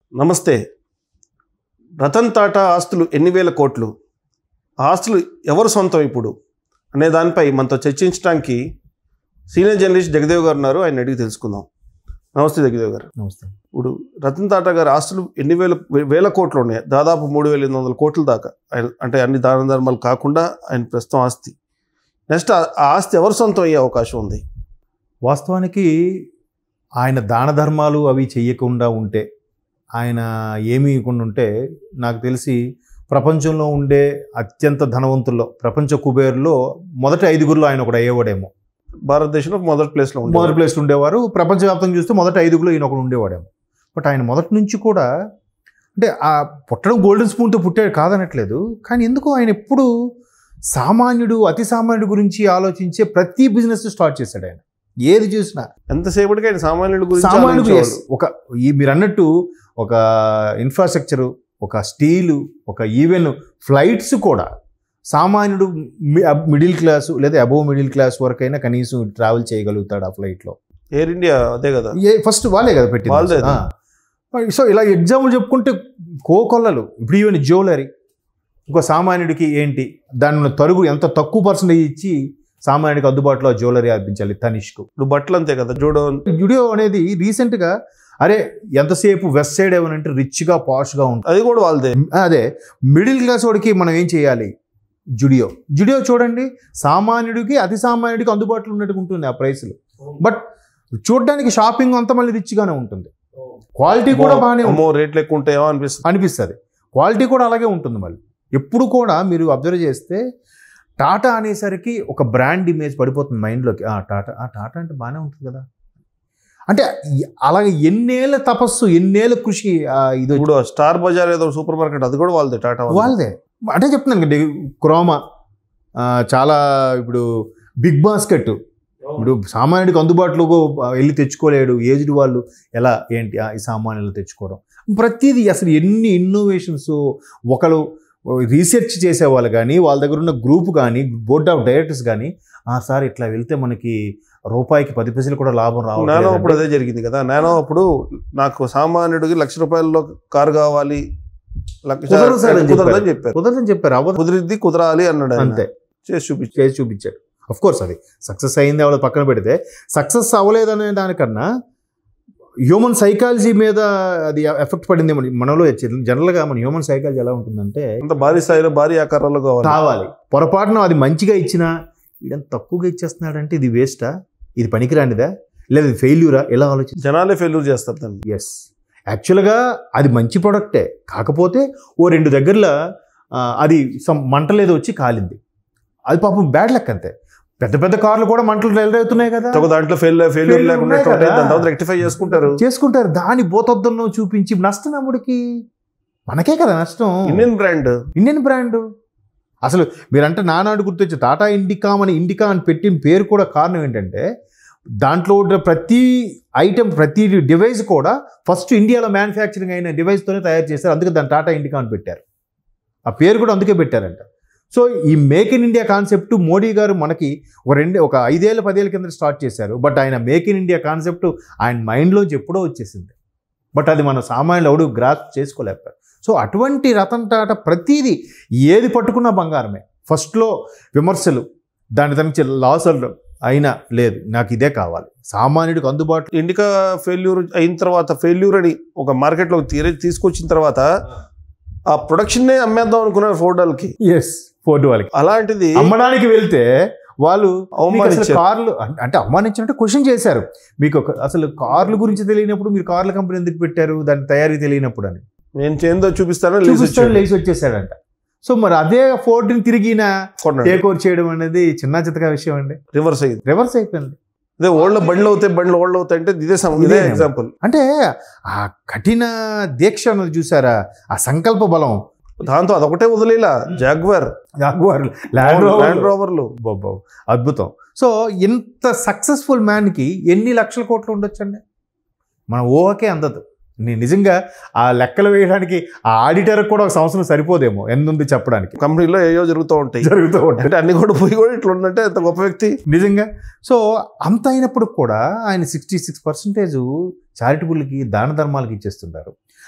నమస్తే రతన్ టాటా ఆస్తులు ఎన్ని వేల కోట్లు ఆ ఆస్తులు ఎవరు సొంతం ఇప్పుడు అనే దానిపై మనతో చర్చించడానికి సీనియర్ జర్నలిస్ట్ జగదేవ్ గారు ఉన్నారు ఆయన అడిగి తెలుసుకుందాం నమస్తే జగదేవ్ గారు నమస్తే ఇప్పుడు రతన్ టాటా గారి ఆస్తులు ఎన్ని వేల వేల కోట్లు ఉన్నాయి దాదాపు మూడు వేల ఎనిమిది వందల కోట్ల దాకా ఆయన అంటే అన్ని దాన ధర్మాలు కాకుండా ఆయన ప్రస్తుతం ఆస్తి నెక్స్ట్ ఆ ఆ ఆస్తి ఎవరు సొంతం అయ్యే అవకాశం ఉంది వాస్తవానికి ఆయన దాన ధర్మాలు అవి చెయ్యకుండా ఉంటే ఆయన ఏమీ ఇవ్వకుండా ఉంటే నాకు తెలిసి ప్రపంచంలో ఉండే అత్యంత ధనవంతుల్లో ప్రపంచ కుబేరులో మొదటి ఐదుగురిలో ఆయన ఒకడు అయ్యేవాడేమో భారతదేశంలో మొదటి ప్లేస్లో మొదటి ఉంది ప్లేస్లో ఉండేవారు ప్రపంచవ్యాప్తంగా చూస్తే మొదటి ఐదుగురిలో ఈయన ఒకడు ఉండేవాడేమో బట్ ఆయన మొదటి నుంచి కూడా అంటే ఆ పుట్టడం గోల్డెన్ స్పూన్తో పుట్టాడు కాదనట్లేదు కానీ ఎందుకు ఆయన ఎప్పుడు సామాన్యుడు అతి సామాన్యుడు గురించి ఆలోచించే ప్రతి బిజినెస్ స్టార్ట్ చేశాడు ఆయన ఏది చూసినా ఎంతసేపటికి ఆయన సామాన్యుల గురించి సామాన్యుడు ఆలోచించేవాళ్ళు. yes. ఒక ఈ మీరు అన్నట్టు ఒక ఇన్ఫ్రాస్ట్రక్చరు ఒక స్టీలు ఒక ఈవెన్ ఫ్లైట్స్ కూడా సామాన్యుడు మిడిల్ క్లాసు లేదా అబోవ్ మిడిల్ క్లాస్ వరకైనా కనీసం ట్రావెల్ చేయగలుగుతాడు ఆ ఫ్లైట్లో ఎయిర్ ఇండియా అదే కదా ఏ ఫస్ట్ వాళ్ళే కదా పెట్టింది వాళ్ళదే. ఆ. సో ఇలా ఎగ్జాంపుల్ చెప్పుకుంటే కోకొల్లలు ఇప్పుడు ఈవెన్ జ్యువెలరీ ఇంకో సామాన్యుడికి ఏంటి దాని తరుగు ఎంత తక్కువ పర్సెంటేజ్ ఇచ్చి సామాన్యుడికి అందుబాటులో జ్యువెలరీ అర్పించాలి తనిష్కు ఇప్పుడు బట్టలు అంతే కదా జూడో జుడియో అనేది రీసెంట్గా అరే ఎంతసేపు వెస్ట్ సైడ్ ఏమనంటే రిచ్గా పాష్గా ఉంటుంది అది కూడా వాళ్ళదే అదే మిడిల్ క్లాస్ వాడికి మనం ఏం చేయాలి జుడియో జుడియో చూడండి సామాన్యుడికి అతి సామాన్యుడికి అందుబాటులో ఉన్నట్టుగా ఉంటుంది ఆ ప్రైస్లు బట్ చూడడానికి షాపింగ్ అంతా మళ్ళీ రిచ్గానే ఉంటుంది క్వాలిటీ కూడా బాగానే ఉంటుంది అమ్మో రేట్లు ఎక్కువ ఉంటాయేమో అనిపిస్తుంది అనిపిస్తుంది క్వాలిటీ కూడా అలాగే ఉంటుంది మళ్ళీ ఎప్పుడు కూడా మీరు అబ్జర్వ్ చేస్తే టాటా అనేసరికి ఒక బ్రాండ్ ఇమేజ్ పడిపోతుంది మైండ్లోకి ఆ టాటా ఆ టాటా అంటే బాగానే ఉంటుంది కదా అంటే ఈ- అలాగే ఎన్నేళ్ళ తపస్సు ఎన్నేళ్ళ కృషి ఆ, ఇది వచ్చి- ఇప్పుడు స్టార్ బజార్ ఏదో సూపర్ మార్కెట్ అది కూడా వాళ్ళదే టాటా వాళ్ళదే. వాళ్ళదే అంటే చెప్తున్నాను కదండి క్రోమా ఆ, చాలా ఇప్పుడు బిగ్ బాస్కెట్ ఇప్పుడు సామాన్యుడికి అందుబాటులోకి వెళ్ళి తెచ్చుకోలేడు ఏజ్డ్ వాళ్ళు ఎలా ఏంటి ఆ, ఈ సామాన్యులు తెచ్చుకోవడం ప్రతిదీ అసలు ఎన్ని ఇన్నోవేషన్స్ ఒకరు రీసెర్చ్ చేసేవాళ్ళు కానీ వాళ్ళ దగ్గర ఉన్న గ్రూప్ కానీ బోర్డ్ ఆఫ్ డైరెక్టర్స్ కానీ ఆ సార్ ఇట్లా వెళ్తే మనకి రూపాయికి పది పైసలు కూడా లాభం నానో అప్పుడు రావాలి అదే జరిగింది కదా నానో అప్పుడు నాకు సామాన్యుడికి లక్ష రూపాయల్లో కారు కావాలి లక్ష కుదరదు సార్ అని కుదరదని చెప్పారు. చెప్పారు కుదరదని చెప్పారు అవ్వదు కుదిరిద్ది కుదరాలి అన్నాడు ఆయన. అంతే చేసి చూపించి చేసి చూపించాడు అఫ్ కోర్స్ అది సక్సెస్ అయింది అవడ పక్కన పెడితే సక్సెస్ అవ్వలేదనే దానికన్నా హ్యూమన్ సైకాలజీ మీద అది ఎఫెక్ట్ పడింది మన మనలో జనరల్గా మన హ్యూమన్ సైకాలజీ ఎలా ఉంటుందంటే అంత భారీ స్థాయిలో భారీ ఆకారాల్లో కావాలి కావాలి పొరపాటున అది మంచిగా ఇచ్చినా ఇదంతా తక్కువగా ఇచ్చేస్తున్నాడంటే ఇది వేస్టా ఇది పనికిరానిదా లేదా ఇది ఫెయిల్యూరా ఎలా ఆలోచించి జనాలే ఫెయిల్యూర్ చేస్తారు దాన్ని ఎస్ యాక్చువల్గా అది మంచి ప్రొడక్టే కాకపోతే ఓ రెండు దగ్గరలో ఆ, అది సమ్ మంటలేదో వచ్చి కాలింది అది పాపం బ్యాడ్ లక్ అంతే పెద్ద పెద్ద కార్లు కూడా మంటలు ఎదురవుతున్నాయి కదా ఒక దాంట్లో ఫెయిల్ ఫెయిల్యూర్ Failure లేకుండా ఉన్నాయి ఉంటాయి. కదా. దాని తర్వాత రెక్టిఫై చేసుకుంటారు చేసుకుంటారు దాని బోతొద్దంలో చూపించి నష్టం అమ్ముడికి మనకే కదా నష్టం ఇండియన్ బ్రాండ్ ఇండియన్ బ్రాండ్ అసలు మీరంటే నానాడు గుర్తొచ్చి టాటా ఇండికామ్ అని ఇండికా అని పెట్టిన పేరు కూడా కారణం ఏంటంటే దాంట్లో ఉన్న ప్రతి ఐటెం ప్రతి డివైస్ కూడా ఫస్ట్ ఇండియాలో మ్యానుఫ్యాక్చరింగ్ అయిన డివైస్తోనే తయారు చేశారు అందుకే దాన్ని టాటా ఇండికా అని పెట్టారు ఆ పేరు కూడా అందుకే పెట్టారంట సో ఈ make in India concept Modi garu మనకి ఒక రెండు ఒక ఐదేళ్ళ పదేళ్ళ కింద స్టార్ట్ చేశారు బట్ ఆయన మేక్ ఇన్ ఇండియా కాన్సెప్ట్ ఆయన మైండ్లోంచి ఎప్పుడో వచ్చేసింది బట్ అది మన సామాన్యులు ఎవడు గ్రాస్ చేసుకోలేకపోయారు సో అటువంటి రతన్ టాటా ప్రతిదీ ఏది పట్టుకున్నా బంగారమే ఫస్ట్లో విమర్శలు దాని దానికి లాస్ అయినా లేదు నాకు ఇదే కావాలి సామాన్యుడికి అందుబాటులో ఇండికా ఫెయిల్యూర్ అయిన తర్వాత ఫెయిల్యూర్ అని ఒక మార్కెట్లో తీరే తీసుకొచ్చిన తర్వాత ఆ ప్రొడక్షన్నే అమ్మేద్దాం అనుకున్నారు ఫోర్ డాల్కి ఎస్ ఫోర్డ్ వాళ్ళకి అలాంటిది అమ్మడానికి వెళ్తే వాళ్ళు మీకు అసలు అవమానించారు కార్లు అం- అంటే అవమానించినట్టు క్వశ్చన్ చేశారు మీకు ఒక- అసలు కార్ల గురించి తెలియనప్పుడు మీరు కార్ల కంపెనీ ఎందుకు పెట్టారు దాని తయారీ తెలియనప్పుడు అని నేను చేందో చూపిస్తాను చూపిస్తాడు లేచి వచ్చేసాడంట సో మరి అదే ఫోర్డ్ని తిరిగిన కొన్నాడు టేక్ ఓవర్ చేయడం అనేది చిన్న చితక విషయం అండి రివర్స్ అయ్యింది రివర్స్ అయిపోయింది అదే ఓల్డ్ బండ్లు అవుతాయి బండ్లు ఓల్డ్ అవుతాయి అంటే ఇదే సమ- ఇదే ఇదే. ఎగ్జాంపుల్ అంటే ఆ కఠిన దీక్ష అన్నది చూసారా ఆ సంకల్ప బలం దాంతో అదొకటే వదిలేలా jaguar jaguar land rover land రోవర్లు బాబా అద్భుతం సో ఇంత సక్సెస్ఫుల్ మ్యాన్కి ఎన్ని లక్షల కోట్లు ఉండొచ్చండి మన ఊహకే అందదు ని- నిజంగా ఆ లెక్కలు వేయడానికి ఆ ఆడిటర్ కూడా ఒక సంవత్సరం సరిపోదేమో ఎన్నుంది చెప్పడానికి కంపెనీలో ఏయో జరుగుతూ ఉంటాయి జరుగుతూ ఉంటాయి అంటే అన్ని కూడా పోయి కూడా ఇట్లా ఉన్నట్టే అంత గొప్ప వ్యక్తి నిజంగా సో అంత అయినప్పుడు కూడా ఆయన సిక్స్టీ సిక్స్ పర్సెంటేజ్ చారిటబుల్కి దాన ధర్మాలకి ఇచ్చేస్తుంటారు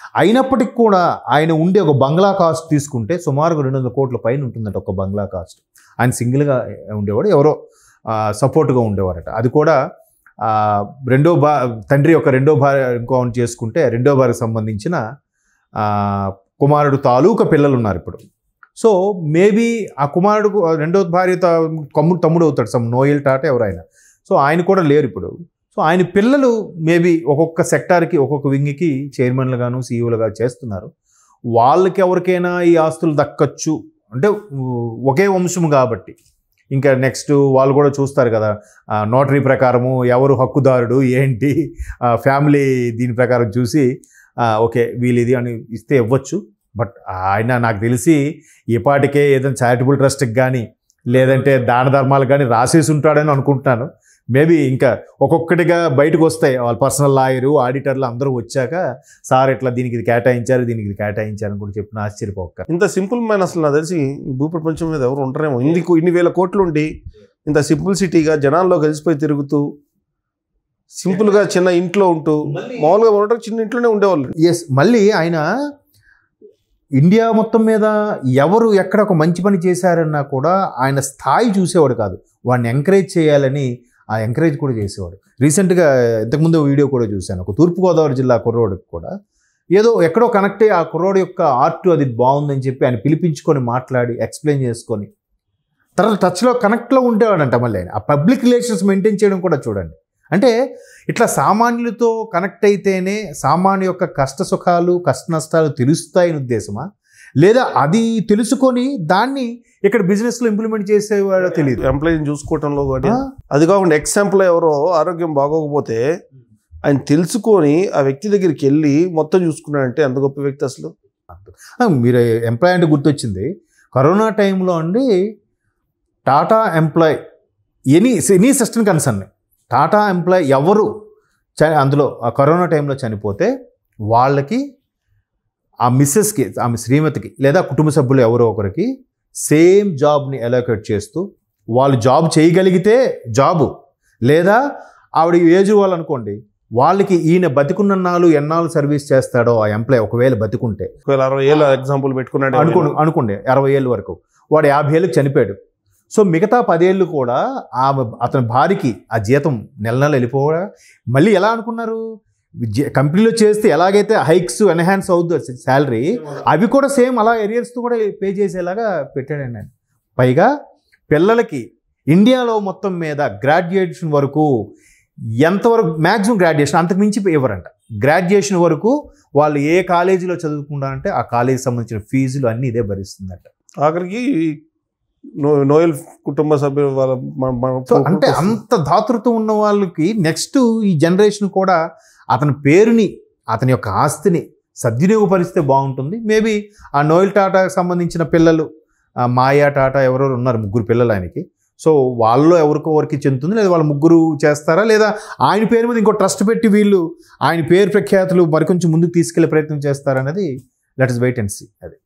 అయినప్పటికి కూడా ఆయన ఉండే ఒక బంగ్లా కాస్ట్ తీసుకుంటే సుమారుగా రెండు వందల కోట్ల పైన ఉంటుందట ఒక బంగ్లా కాస్ట్ ఆయన సింగిల్గా ఉండేవాడు ఎవరో సపోర్ట్గా ఉండేవారట అది కూడా ఆ, రెండో బా తండ్రి యొక్క రెండో భార్య ఇంకౌంట్ చేసుకుంటే రెండో భార్యకు సంబంధించిన ఆ, కుమారుడు తాలూకా పిల్లలు ఉన్నారు ఇప్పుడు సో మేబీ ఆ కుమారుడు రెండో భార్య త- తమ్ముడు తమ్ముడు అవుతాడు సమ్ నోయల్ టాటా ఎవరైనా సో ఆయన కూడా లేరు ఇప్పుడు సో ఆయన పిల్లలు మేబీ ఒక్కొక్క సెక్టార్కి ఒక్కొక్క వింగ్కి చైర్మన్లుగాను సీఈఓలుగా చేస్తున్నారు వాళ్ళకి ఎవరికైనా ఈ ఆస్తులు దక్కచ్చు అంటే ఉ- ఒకే వంశం కాబట్టి ఇంకా నెక్స్ట్ వాళ్ళు కూడా చూస్తారు కదా నోటరీ ప్రకారము ఎవరు హక్కుదారుడు ఏంటి ఫ్యామిలీ దీని ప్రకారం చూసి ఆ, ఓకే వీళ్ళు ఇది అని ఇస్తే ఇవ్వచ్చు బట్ ఆయన నాకు తెలిసి ఈ పాటికే ఏదైనా చారిటబుల్ ట్రస్ట్కి కానీ లేదంటే దాన ధర్మాలు కానీ రాసేసి ఉంటాడని అనుకుంటున్నాను మేబీ ఇంకా ఒక్కొక్కటిగా బయటకు వస్తాయి వాళ్ళ పర్సనల్ లాయరు ఆడిటర్లు అందరూ వచ్చాక సార్ ఇట్లా దీనికి ఇది కేటాయించారు దీనికి ఇది కేటాయించారు అని కూడా చెప్పిన ఆశ్చర్యపోక ఇంత సింపుల్ మ్యాన్ అసలు నాకు తెలిసి ఈ భూప్రపంచం మీద ఎవరు ఉంటారేమో ఇన్ని ఇన్ని వేల కోట్లు ఉండి ఇంత సింపుల్ సిటీగా జనాల్లో కలిసిపోయి తిరుగుతూ సింపుల్గా చిన్న ఇంట్లో ఉంటూ మామూలుగా ఉండటం చిన్న ఇంట్లోనే ఉండేవాళ్ళు ఎస్ మళ్ళీ ఆయన ఇండియా మొత్తం మీద ఎవరు ఎక్కడ ఒక మంచి పని చేశారన్నా కూడా ఆయన స్థాయి చూసేవాడు కాదు వాడిని ఎంకరేజ్ చేయాలని ఆ ఎంకరేజ్ కూడా చేసేవాడు రీసెంట్గా ఇంతకుముందు వీడియో కూడా చూశాను ఒక తూర్పుగోదావరి జిల్లా కుర్రోడికి కూడా ఏదో ఎక్కడో కనెక్ట్ అయ్యి ఆ కుర్రోడు యొక్క ఆర్ట్ అది బాగుందని చెప్పి ఆయన పిలిపించుకొని మాట్లాడి ఎక్స్ప్లెయిన్ చేసుకొని తర్వాత టచ్లో కనెక్ట్లో ఉండేవాడంట మళ్ళీ ఆయన ఆ పబ్లిక్ రిలేషన్స్ మెయింటైన్ చేయడం కూడా చూడండి అంటే ఇట్లా సామాన్యులతో కనెక్ట్ అయితేనే సామాన్య యొక్క కష్ట సుఖాలు కష్ట నష్టాలు తెలుస్తాయని ఉద్దేశమా లేదా అది తెలుసుకొని దాన్ని ఇక్కడ బిజినెస్లో ఇంప్లిమెంట్ చేసేవాడో తెలియదు ఎంప్లాయీని చూసుకోవటంలో కానీ అది కాకుండా ఎగ్జాంపుల్ ఎవరో ఆరోగ్యం బాగోకపోతే ఆయన తెలుసుకొని ఆ వ్యక్తి దగ్గరికి వెళ్ళి మొత్తం చూసుకున్నాడంటే ఎంత గొప్ప వ్యక్తి అసలు ఆ, మీరు ఎంప్లాయ్ అంటే గుర్తొచ్చింది కరోనా టైంలో అండి Tata employee any any system concern Tata employee ఎవరు చ అందులో ఆ కరోనా టైంలో చనిపోతే వాళ్ళకి ఆ మిస్సెస్కి ఆమె శ్రీమతికి లేదా కుటుంబ సభ్యులు ఎవరో ఒకరికి సేమ్ జాబ్ని అలోకేట్ చేస్తూ వాళ్ళు జాబ్ చేయగలిగితే జాబు లేదా ఆవిడ ఏజ్ వాళ్ళు అనుకోండి వాళ్ళకి ఈయన బతికున్నన్నాళ్ళు ఎన్నాళ్ళు సర్వీస్ చేస్తాడో ఆ ఎంప్లాయ్ ఒకవేళ బతికుంటే ఒకవేళ అరవై ఏళ్ళ ఎగ్జాంపుల్ పెట్టుకున్నాడు అనుకో అనుకోండి అరవై ఏళ్ళ వరకు వాడు యాభై ఏళ్ళకి చనిపోయాడు సో మిగతా పదేళ్ళు కూడా ఆమె అతని భార్యకి ఆ జీతం నెల నెల వెళ్ళిపోవడా మళ్ళీ ఎలా అనుకున్నారు జీ- కంపెనీలో చేస్తే ఎలాగైతే హైక్స్ ఎన్హాన్స్ అవుద్ది శాలరీ అవి కూడా సేమ్ అలా ఎరియర్స్తో కూడా పే చేసేలాగా పెట్టాడండి ఆయన పైగా పిల్లలకి ఇండియాలో మొత్తం మీద గ్రాడ్యుయేషన్ వరకు ఎంతవరకు మ్యాక్సిమం గ్రాడ్యుయేషన్ అంతకు మించి ఇవ్వరంట గ్రాడ్యుయేషన్ వరకు వాళ్ళు ఏ కాలేజీలో చదువుకుంటారంటే ఆ కాలేజీకి సంబంధించిన ఫీజులు అన్నీ ఇదే భరిస్తుందట ఆఖరికి నో- నోయల్ కుటుంబ సభ్యులు వాళ్ళ మన- మన- సో అంటే అంత దాతృత్వం ఉన్న వాళ్ళకి నెక్స్ట్ ఈ జనరేషన్ కూడా అతని పేరుని అతని యొక్క ఆస్తిని సద్వినియోగపరిస్తే బాగుంటుంది మేబీ ఆ నోయల్ టాటాకి సంబంధించిన పిల్లలు ఆ మాయా టాటా ఎవరెవరు ఉన్నారు ముగ్గురు పిల్లలు ఆయనకి సో వాళ్ళలో ఎవరికో ఎవరికి చెందుతుంది లేదా వాళ్ళ ముగ్గురు చేస్తారా లేదా ఆయన పేరు మీద ఇంకో ట్రస్ట్ పెట్టి వీళ్ళు ఆయన పేరు ప్రఖ్యాతులు మరికొంచెం ముందుకు తీసుకెళ్లే ప్రయత్నం చేస్తారనేది let is wait and see అది